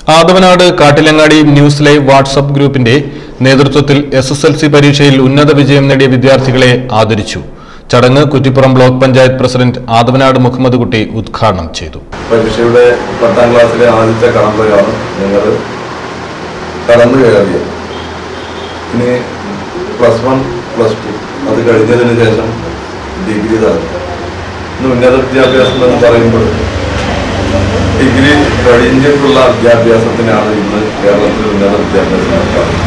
Athavanad Kattilangadi news live WhatsApp ഗ്രൂപ്പിന്റെ നേതൃത്വത്തിൽ S S L C പരീക്ഷയിൽ ഉന്നത വിജയം നേടിയ വിദ്യാർത്ഥികളെ ആദരിച്ചു ചടങ്ങ് കുറ്റിപ്പുറം ബ്ലോക്ക് പഞ്ചായത്ത് പ്രസിഡന്റ് ആദവനാട് മുഹമ്മദ് കുട്ടി ഉദ്ഘാടനം ചെയ്തു പരീക്ഷയുടെ പത്താം ക്ലാസ്സിലെ ആദ്യത്തെ കടമ്പയാണ് ഞങ്ങൾ കടന്നു കയറിയത് ഇനി പ്ലസ് വൺ പ്ലസ് ടു അത് കഴിഞ്ഞതിന് ശേഷം ഡിഗ്രി തലം ഇന്ന് ഉന്നത വിദ്യാഭ്യാസം എന്ന് പറയുമ്പോൾ ഡിഗ്രി കഴിഞ്ഞിട്ടുള്ള വിദ്യാഭ്യാസത്തിനാണ് ഇന്ന് കേരളത്തിൽ ഉന്നത വിദ്യാഭ്യാസം നടക്കുന്നത്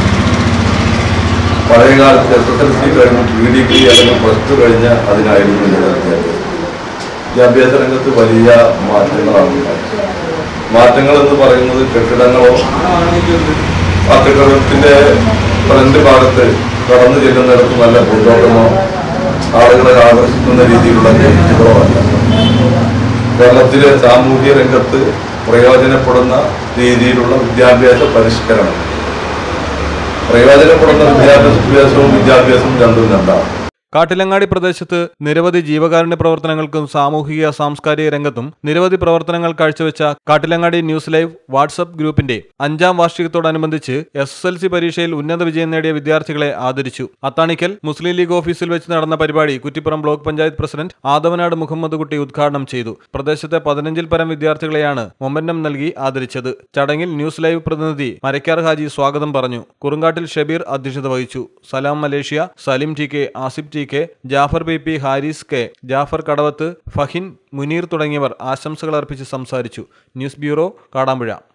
പഴയ കാലത്ത് എസ് എസ് എൽ സി കഴിഞ്ഞ് പ്രീ ഡിഗ്രി അല്ലെങ്കിൽ പ്ലസ് ടു കഴിഞ്ഞ അതിനായിരുന്നു ഉന്നത വിദ്യാഭ്യാസം വിദ്യാഭ്യാസ രംഗത്ത് വലിയ മാറ്റങ്ങളാണ് ഉണ്ടായത്. മാറ്റങ്ങൾ എന്ന് പറയുന്നത് കെട്ടിടങ്ങളോ ആ കെട്ടിടത്തിന്റെ ഫ്രണ്ട് ഭാഗത്ത് കടന്നു ചെല്ലുന്നിടത്ത് നല്ല പൂന്തോട്ടമോ ആളുകളെ ആകർഷിക്കുന്ന രീതിയിലുള്ള ഗേറ്റുകളോ അല്ല കേരളത്തിലെ സാമൂഹ്യ രംഗത്ത് പ്രയോജനപ്പെടുന്ന രീതിയിലുള്ള വിദ്യാഭ്യാസ പരിഷ്കരണം പ്രയോജനപ്പെടുന്ന വിദ്യാഭ്യാസവും വിദ്യാഭ്യാസവും രണ്ടും രണ്ടാണ് കാട്ടിലങ്ങാടി പ്രദേശത്ത് നിരവധി ജീവകാരുണ്യ പ്രവർത്തനങ്ങൾക്കും സാമൂഹിക സാംസ്കാരിക രംഗത്തും നിരവധി പ്രവർത്തനങ്ങൾ കാഴ്ചവെച്ച കാട്ടിലങ്ങാടി ന്യൂസ് ലൈവ് വാട്സപ്പ് ഗ്രൂപ്പിന്റെ അഞ്ചാം വാർഷികത്തോടനുബന്ധിച്ച് എസ് എസ് എൽ സി പരീക്ഷയിൽ ഉന്നത വിജയം നേടിയ വിദ്യാർത്ഥികളെ ആദരിച്ചു അത്താണിക്കൽ മുസ്ലിം ലീഗ് ഓഫീസിൽ വെച്ച് നടന്ന പരിപാടി കുറ്റിപ്പുറം ബ്ലോക്ക് പഞ്ചായത്ത് പ്രസിഡന്റ് ആദവനാട് മുഹമ്മദ് കുട്ടി ഉദ്ഘാടനം ചെയ്തു പ്രദേശത്തെ പതിനഞ്ചിൽ പരം വിദ്യാർത്ഥികളെയാണ് മൊമെന്റം നൽകി ആദരിച്ചത് ചടങ്ങിൽ ന്യൂസ് ലൈവ് പ്രതിനിധി മരക്കാർ ഹാജി സ്വാഗതം പറഞ്ഞു കുറുങ്കാട്ടിൽ ഷബീർ അധ്യക്ഷത വഹിച്ചു Salam Malaysia Salim T K Asif T K Jafar P P Haris K Jafar Kadavath Fahin Muneer തുടങ്ങിയവർ ആശംസകൾ അർപ്പിച്ച് സംസാരിച്ചു ന്യൂസ് ബ്യൂറോ കാടാമ്പുഴ